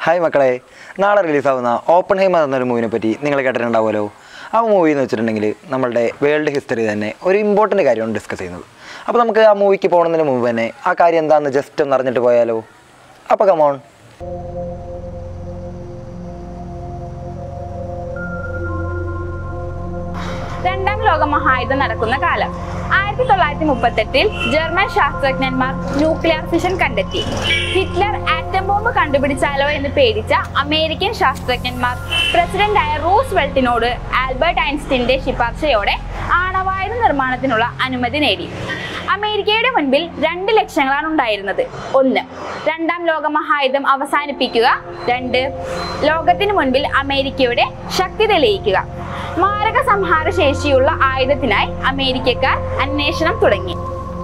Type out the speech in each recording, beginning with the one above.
Hi മക്കളെ നാളെ റിലീസാവുന്ന open ഹൈമർ എന്നൊരു മൂവിനെ പറ്റി നിങ്ങൾ കേട്ടിട്ടുണ്ടാവുമല്ലോ ആ മൂവി എന്ന് വെച്ചിട്ടുണ്ടെങ്കിൽ നമ്മളുടെ വേൾഡ് ഹിസ്റ്ററി തന്നെ ഒരു ഇമ്പോർട്ടൻ്റ് കാര്യമാണ് ഡിസ്കസ് ചെയ്യുന്നത് അപ്പോൾ നമുക്ക് ആ മൂവിക്ക് പോകുന്നതിന് മുമ്പ് തന്നെ ആ കാര്യം എന്താണെന്ന് ജസ്റ്റ് ഒന്ന് അറിഞ്ഞിട്ട് പോയാലോ അപ്പോൾ കമോൺ രണ്ടാം ലോക മഹായുദ്ധം നടക്കുന്ന കാലം ആയിരത്തി തൊള്ളായിരത്തി മുപ്പത്തെട്ടിൽ ജർമ്മൻ ശാസ്ത്രജ്ഞന്മാർ ന്യൂക്ലിയർ ഫിഷൻ കണ്ടെത്തി ഹിറ്റ്ലർ ആറ്റം ബോംബ് കണ്ടുപിടിച്ചാലോ എന്ന് പേടിച്ച അമേരിക്കൻ ശാസ്ത്രജ്ഞന്മാർ പ്രസിഡന്റായ റൂസ് വെൽറ്റിനോട് ആൽബർട്ട് ഐൻസ്റ്റീന്റെ ശുപാർശയോടെ ആണവായുധ നിർമ്മാണത്തിനുള്ള അനുമതി നേടി അമേരിക്കയുടെ മുൻപിൽ രണ്ട് ലക്ഷ്യങ്ങളാണ് ഉണ്ടായിരുന്നത് ഒന്ന് രണ്ടാം ലോക മഹായുദ്ധം അവസാനിപ്പിക്കുക രണ്ട് ലോകത്തിന് മുൻപിൽ അമേരിക്കയുടെ ശക്തി തെളിയിക്കുക മാരക സംഹാര ശേഷിയുള്ള ആയുധത്തിനായി അമേരിക്കക്കാർ അന്വേഷണം തുടങ്ങി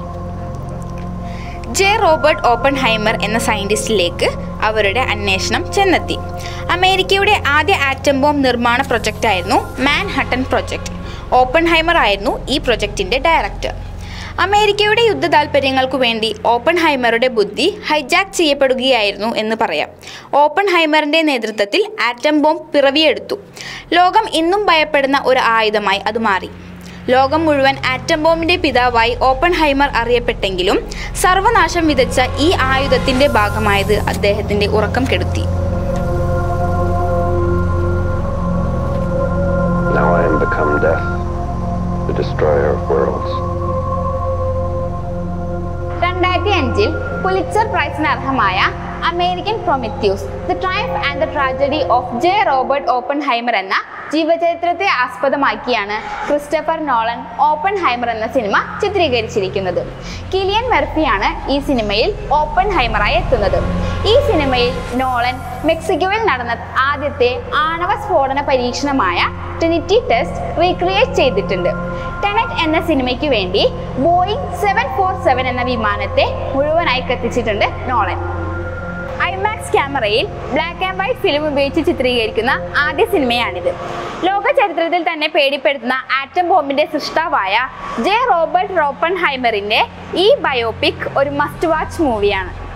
ജെ റോബർട്ട് ഓപ്പൺഹൈമർ എന്ന സയന്റിസ്റ്റിലേക്ക് അവരുടെ അന്വേഷണം ചെന്നെത്തി അമേരിക്കയുടെ ആദ്യ ആറ്റം ബോംബ് നിർമ്മാണ പ്രൊജക്റ്റായിരുന്നു മാൻഹട്ടൻ പ്രൊജക്ട് ഓപ്പൺഹൈമർ ആയിരുന്നു ഈ പ്രൊജക്ടിന്റെ ഡയറക്ടർ അമേരിക്കയുടെ യുദ്ധ താൽപ്പര്യങ്ങൾക്കു വേണ്ടി ഓപ്പൺഹൈമറുടെ ബുദ്ധി ഹൈജാക്ക് ചെയ്യപ്പെടുകയായിരുന്നു എന്ന് പറയാം ഓപ്പൺഹൈമറിന്റെ നേതൃത്വത്തിൽ ആറ്റം ബോംബ് പിറവിയെടുത്തു ലോകം ഇന്നും ഭയപ്പെടുന്ന ഒരു ആയുധമായി അത് മാറി ലോകം മുഴുവൻ ആറ്റം ബോംബിന്റെ പിതാവായി ഓപ്പൺഹൈമർ അറിയപ്പെട്ടെങ്കിലും സർവനാശം വിതച്ച ഈ ആയുധത്തിന്റെ ഭാഗമായത് അദ്ദേഹത്തിന്റെ ഉറക്കം കെടുത്തി Now I am become death, the destroyer of worlds. രണ്ടായിരത്തി അഞ്ചിൽ പുലിച്ചർ പ്രൈസിന് അർഹമായ American Prometheus the triumph and the tragedy of J Robert Oppenheimer എന്ന ജീവചരിത്രത്തെ ആസ്പദമാക്കിയാണ് ക്രിസ്റ്റഫർ നോളൻ ഓപ്പൺ ഹൈമർ എന്ന സിനിമ ചിത്രീകരിച്ചിരിക്കുന്നത് കിലിയൻ മെർഫിയാണ് ഈ സിനിമയിൽ ഓപ്പൺ ഹൈമറായി എത്തുന്നത് ഈ സിനിമയിൽ നോളൻ മെക്സിക്കോയിൽ നടന്ന ആദ്യത്തെ ആണവ സ്ഫോടന പരീക്ഷണമായ ട്രിനിറ്റി ടെസ്റ്റ് റീക്രിയേറ്റ് ചെയ്തിട്ടുണ്ട് ടെനറ്റ് എന്ന സിനിമയ്ക്ക് വേണ്ടി ബോയിങ് സെവൻ ഫോർ സെവൻ എന്ന വിമാനത്തെ മുഴുവനായി കത്തിച്ചിട്ടുണ്ട് നോളൻ ഐമാക്സ് ക്യാമറയിൽ ബ്ലാക്ക് ആൻഡ് വൈറ്റ് ഫിലിം ഉപയോഗിച്ച് ചിത്രീകരിക്കുന്ന ആദ്യ സിനിമയാണിത് ലോക ചരിത്രത്തിൽ തന്നെ പേടിപ്പെടുത്തുന്ന ആറ്റം ബോംബിന്റെ സൃഷ്ടാവായ ജെ റോബർട്ട് റോപ്പൺ ഹൈമറിന്റെ ഈ ബയോപിക് ഒരു മസ്റ്റ് വാച്ച് മൂവിയാണ്